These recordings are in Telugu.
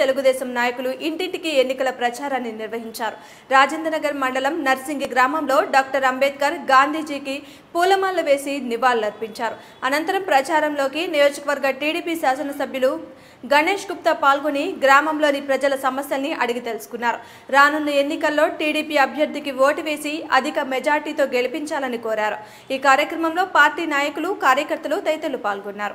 తెలుగుదేశం నాయకులు ఇంటింటికి ఎన్నికల ప్రచారాన్ని నిర్వహించారు రాజేంద్రనగర్ మండలం నర్సింగి గ్రామంలో డాక్టర్ అంబేద్కర్ గాంధీజీకి పూలమాల వేసి నివాళులర్పించారు అనంతరం ప్రచారంలోకి నియోజకవర్గ టీడీపీ శాసనసభ్యులు గణేష్ గుప్తా పాల్గొని గ్రామంలోని ప్రజల సమస్యల్ని అడిగి తెలుసుకున్నారు రానున్న ఎన్నికల్లో టీడీపీ అభ్యర్థికి ఓటు వేసి అధిక మెజార్టీతో గెలిపించాలని కోరారు ఈ కార్యక్రమంలో పార్టీ నాయకులు కార్యకర్తలు తదితరులు పాల్గొన్నారు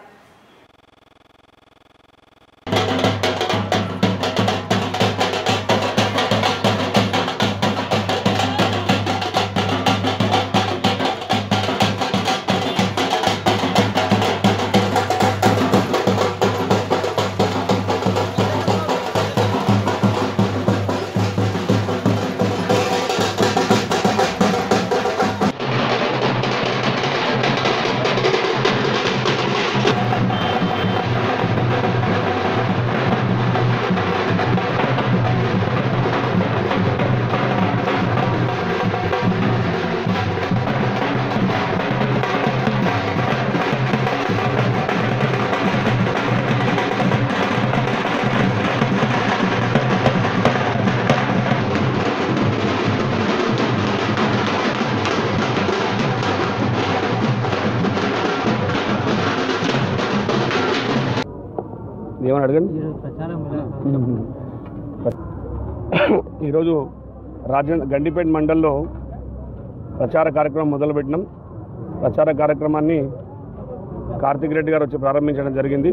ఏమని అడగండి ఈరోజు ప్రచారం ఎలా ఈరోజు రాజేంద్ర గండిపేట మండల్లో ప్రచార కార్యక్రమం మొదలుపెట్టినాం ప్రచార కార్యక్రమాన్ని కార్తిక్ రెడ్డి గారు వచ్చి ప్రారంభించడం జరిగింది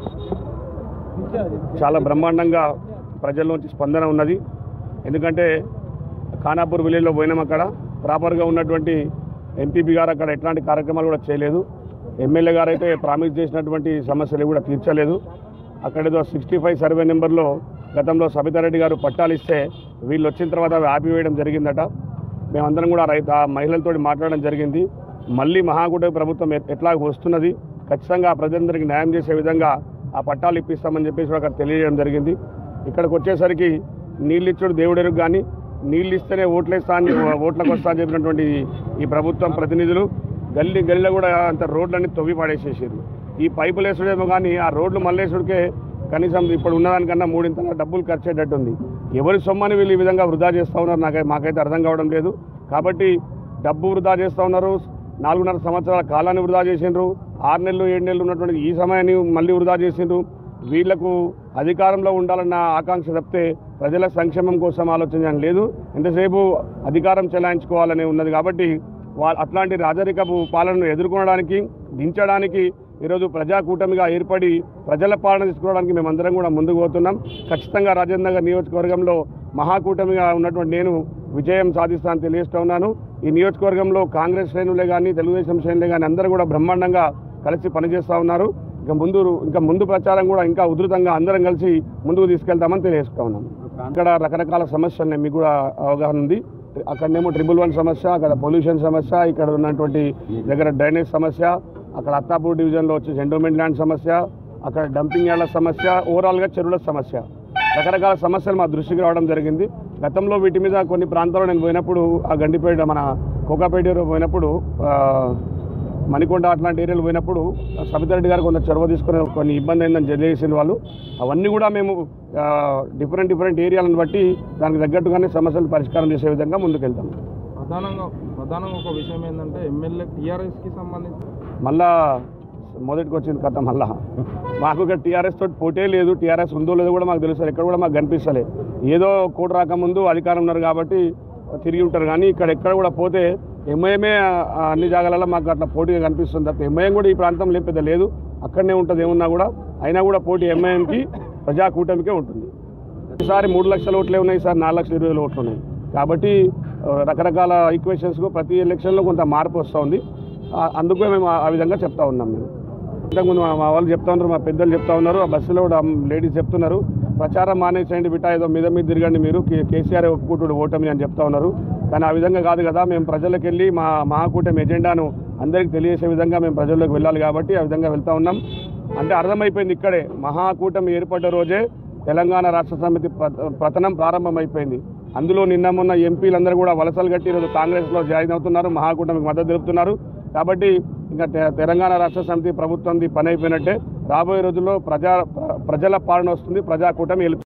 చాలా బ్రహ్మాండంగా ప్రజల్లోంచి స్పందన ఉన్నది ఎందుకంటే ఖానాపూర్ విలేజ్లో పోయినాం అక్కడ ప్రాపర్గా ఉన్నటువంటి ఎంపీపీ గారు అక్కడ ఎట్లాంటి కార్యక్రమాలు కూడా చేయలేదు ఎమ్మెల్యే గారు అయితే ప్రామిస్ చేసినటువంటి సమస్యలు కూడా తీర్చలేదు అక్కడ ఏదో సిక్స్టీ ఫైవ్ సర్వే నెంబర్లో గతంలో సబితారెడ్డి గారు పట్టాలు ఇస్తే వీళ్ళు వచ్చిన తర్వాత అవి ఆపివేయడం జరిగిందట మేమందరం కూడా రైతు ఆ మహిళలతో మాట్లాడడం జరిగింది మళ్ళీ మహాకూటమి ప్రభుత్వం ఎ- ఎట్లా వస్తున్నది ఖచ్చితంగా ఆ ప్రజలందరికీ న్యాయం చేసే విధంగా ఆ పట్టాలు ఇప్పిస్తామని చెప్పేసి కూడా అక్కడ తెలియజేయడం జరిగింది ఇక్కడికి వచ్చేసరికి నీళ్ళు ఇచ్చుడు దేవుడెరుగు కానీ నీళ్ళు ఇస్తేనే ఓట్లేస్తా అని ఓట్లకు వస్తా అని చెప్పినటువంటి ఈ ప్రభుత్వం ప్రతినిధులు గల్లీ గల్లీలో కూడా అంత రోడ్లన్నీ తవ్వి పడేసేసారు ఈ పైపులు వేసుడేమో కానీ ఆ రోడ్లు మల్లేసుడికే కనీసం ఇప్పుడు ఉన్నదానికన్నా మూడింతల డబ్బులు ఖర్చు అయ్యేటట్టుంది ఎవరి సొమ్మని వీళ్ళు ఈ విధంగా వృధా చేస్తూ ఉన్నారు నాకై మాకైతే అర్థం కావడం లేదు కాబట్టి డబ్బు వృధా చేస్తూ ఉన్నారు నాలుగున్నర సంవత్సరాల కాలాన్ని వృధా చేసిండ్రు ఆరు నెలలు ఏడు నెలలు ఉన్నటువంటి ఈ సమయాన్ని మళ్ళీ వృధా చేసిండ్రు వీళ్లకు అధికారంలో ఉండాలన్న ఆకాంక్ష తప్పితే ప్రజల సంక్షేమం కోసం ఆలోచన లేదు ఎంతసేపు అధికారం చెలాయించుకోవాలని ఉన్నది కాబట్టి వా అట్లాంటి రాజరికపు పాలనను ఎదుర్కొనడానికి దించడానికి ఈరోజు ప్రజా కూటమిగా ఏర్పడి ప్రజల పాలన తీసుకోవడానికి మేమందరం కూడా ముందుకు పోతున్నాం ఖచ్చితంగా రాజేంద్ర నగర్ నియోజకవర్గంలో మహాకూటమిగా ఉన్నటువంటి నేను విజయం సాధిస్తానని తెలియజేస్తూ ఉన్నాను ఈ నియోజకవర్గంలో కాంగ్రెస్ శ్రేణులే కానీ తెలుగుదేశం శ్రేణులే కానీ అందరూ కూడా బ్రహ్మాండంగా కలిసి పనిచేస్తూ ఉన్నారు ఇంకా ముందు ఇంకా ముందు ప్రచారం కూడా ఇంకా ఉధృతంగా అందరం కలిసి ముందుకు తీసుకెళ్తామని తెలియజేస్తూ ఉన్నాం ఇక్కడ రకరకాల సమస్యలు ఉన్నాయి మీకు కూడా అవగాహన ఉంది అక్కడనేమో ట్రిపుల్ వన్ సమస్య అక్కడ పొల్యూషన్ సమస్య ఇక్కడ ఉన్నటువంటి దగ్గర డ్రైనేజ్ సమస్య అక్కడ అత్తాపూర్ డివిజన్లో వచ్చేసి ఎండోమెంట్ ల్యాండ్ సమస్య అక్కడ డంపింగ్ యార్డ్ల సమస్య ఓవరాల్గా చెరువుల సమస్య రకరకాల సమస్యలు మా దృష్టికి రావడం జరిగింది గతంలో వీటి మీద కొన్ని ప్రాంతాల్లో నేను పోయినప్పుడు ఆ గండిపేట మన కోకాపేట ఏరియా పోయినప్పుడు ఆ, మణికొండ అట్లాంటి ఏరియాలు పోయినప్పుడు సబితారెడ్డి గారు కొంత చొరవ తీసుకుని కొన్ని ఇబ్బంది అయిందని తెలియజేసిన వాళ్ళు అవన్నీ కూడా మేము ఆ, డిఫరెంట్ డిఫరెంట్ ఏరియాలను బట్టి దానికి తగ్గట్టుగానే సమస్యలు పరిష్కారం చేసే విధంగా ముందుకెళ్తాం ప్రధానంగా ప్రధానంగా ఒక విషయం ఏంటంటే ఎమ్మెల్యే టీఆర్ఎస్కి సంబంధించి మళ్ళా మొదటికి వచ్చింది కథ మళ్ళా మాకు ఇక్కడ టీఆర్ఎస్ తోటి పోటే లేదు టీఆర్ఎస్ ఉందో లేదో కూడా మాకు తెలుస్తుంది ఎక్కడ కూడా మాకు కనిపిస్తలే ఏదో కోటి రాకముందు అధికారం ఉన్నారు కాబట్టి తిరిగి ఉంటారు కానీ ఇక్కడ ఎక్కడ కూడా పోతే ఎంఐఎంఏ అన్ని జాగాలలో మాకు అట్లా పోటీగా కనిపిస్తుంది తప్ప ఎంఐఎం కూడా ఈ ప్రాంతంలో ఏం పెద్ద లేదు అక్కడనే ఉంటుంది ఏమున్నా కూడా అయినా కూడా పోటీ ఎంఐఎంకి ప్రజా కూటమికే ఉంటుంది ఈసారి మూడు లక్షల ఓట్లే ఉన్నాయి సార్ నాలుగు లక్షల ఇరవై వేల ఓట్లు ఉన్నాయి కాబట్టి ఆ, రకరకాల ఈక్వేషన్స్కు ప్రతి ఎలక్షన్లో కొంత మార్పు వస్తూ ఉంది ఆ, అందుకే మేము ఆ- ఆ విధంగా చెప్తా ఉన్నాం మేము ఇంతకుముందు మా మా వాళ్ళు చెప్తా ఉన్నారు మా పెద్దలు చెప్తా ఉన్నారు ఆ బస్సులో కూడా లేడీస్ చెప్తున్నారు ప్రచారం మానేసేయండి బిటా ఏదో మీద మీద తిరగండి మీరు కే- కేసీఆర్ ఒప్పుకుంటుడు ఓటమి అని చెప్తా ఉన్నారు కానీ ఆ విధంగా కాదు కదా మేము ప్రజలకు వెళ్ళి మా మహాకూటమి ఎజెండాను అందరికీ తెలియజేసే విధంగా మేము ప్రజల్లోకి వెళ్ళాలి కాబట్టి ఆ విధంగా వెళ్తా ఉన్నాం అంటే అర్థమైపోయింది ఇక్కడే మహాకూటమి ఏర్పడ్డ రోజే తెలంగాణ రాష్ట్ర సమితి పత- పతనం ప్రారంభమైపోయింది అందులో నిన్న మొన్న ఎంపీలందరూ కూడా వలసలు కట్టి ఈరోజు కాంగ్రెస్లో జాయిన్ అవుతున్నారు మహాకూటమికి మద్దతు తెలుపుతున్నారు కాబట్టి ఇంకా తె- తెలంగాణ రాష్ట్ర సమితి ప్రభుత్వంది పని అయిపోయినట్టే రాబోయే రోజుల్లో ప్రజా ప్రజల పాలన వస్తుంది ప్రజా కూటమి గెలుస్తుంది